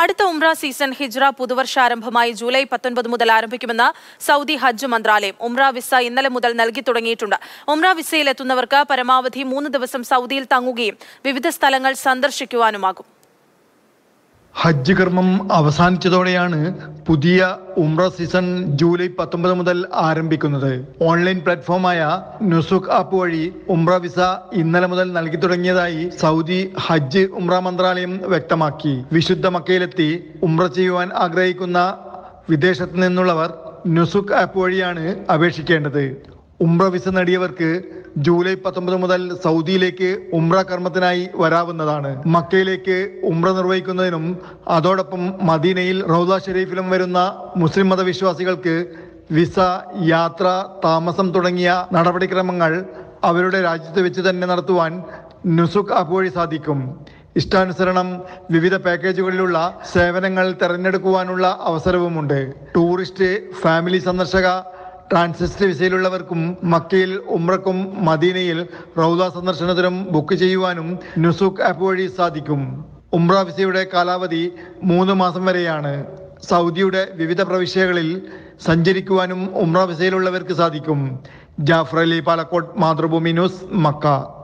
അടുത്ത ഉംറ സീസൺ ഹിജ്റ പുതുവർഷാരംഭമായി ജൂലൈ പത്തൊൻപത് മുതൽ ആരംഭിക്കുമെന്ന് സൗദി ഹജ്ജ് മന്ത്രാലയം ഉംറ വിസ ഇന്നലെ മുതൽ നൽകി തുടങ്ങിയിട്ടുണ്ട് ഉംറ വിസയിൽ എത്തുന്നവർക്ക് പരമാവധി മൂന്ന് ദിവസം സൗദിയിൽ തങ്ങുകയും വിവിധ സ്ഥലങ്ങൾ സന്ദർശിക്കുവാനുമാകും ഹജ്ജ് കർമ്മം അവസാനിച്ചതോടെയാണ് പുതിയ ഉംറ സീസൺ ജൂലൈ പത്തൊമ്പത് മുതൽ ആരംഭിക്കുന്നത് ഓൺലൈൻ പ്ലാറ്റ്ഫോമായ നുസുഖ് ആപ്പ് വഴി ഉംറ വിസ ഇന്നലെ മുതൽ നൽകി തുടങ്ങിയതായി സൗദി ഹജ്ജ് ഉംറ മന്ത്രാലയം വ്യക്തമാക്കി വിശുദ്ധ മക്കയിലെത്തി ഉംറ ചെയ്യുവാൻ ആഗ്രഹിക്കുന്ന വിദേശത്ത് നിന്നുള്ളവർ നുസുഖ് ആപ്പ് വഴിയാണ് അപേക്ഷിക്കേണ്ടത് ഉംറ വിസ നേടിയവർക്ക് ജൂലൈ പത്തൊമ്പത് മുതൽ സൗദിയിലേക്ക് ഉംറ കർമ്മത്തിനായി വരാവുന്നതാണ് മക്കയിലേക്ക് ഉംറ നിർവഹിക്കുന്നതിനും അതോടൊപ്പം മദീനയിൽ റൗദ ഷെരീഫിലും വരുന്ന മുസ്ലിം മതവിശ്വാസികൾക്ക് വിസ യാത്ര താമസം തുടങ്ങിയ നടപടിക്രമങ്ങൾ അവരുടെ രാജ്യത്ത് വെച്ച് തന്നെ നടത്തുവാൻ നുസുഖ് ആപ്പ് വഴി സാധിക്കും ഇഷ്ടാനുസരണം വിവിധ പാക്കേജുകളിലുള്ള സേവനങ്ങൾ തിരഞ്ഞെടുക്കുവാനുള്ള അവസരവുമുണ്ട് ടൂറിസ്റ്റ് ഫാമിലി സന്ദർശക ട്രാൻസിസ്റ്റ് വിസയിലുള്ളവർക്കും മക്കയിൽ ഉംറക്കും മദീനയിൽ റൗദ സന്ദർശനത്തിനും ബുക്ക് ചെയ്യുവാനും നുസൂക്ക് ആപ്പ് വഴി സാധിക്കും ഉംറ വിസയുടെ കാലാവധി മൂന്ന് മാസം വരെയാണ് സൗദിയുടെ വിവിധ പ്രവിശ്യകളിൽ സഞ്ചരിക്കുവാനും ഉംറ വിസയിലുള്ളവർക്ക് സാധിക്കും ജാഫർ അലി പാലക്കോട്ട് മാതൃഭൂമി ന്യൂസ് മക്ക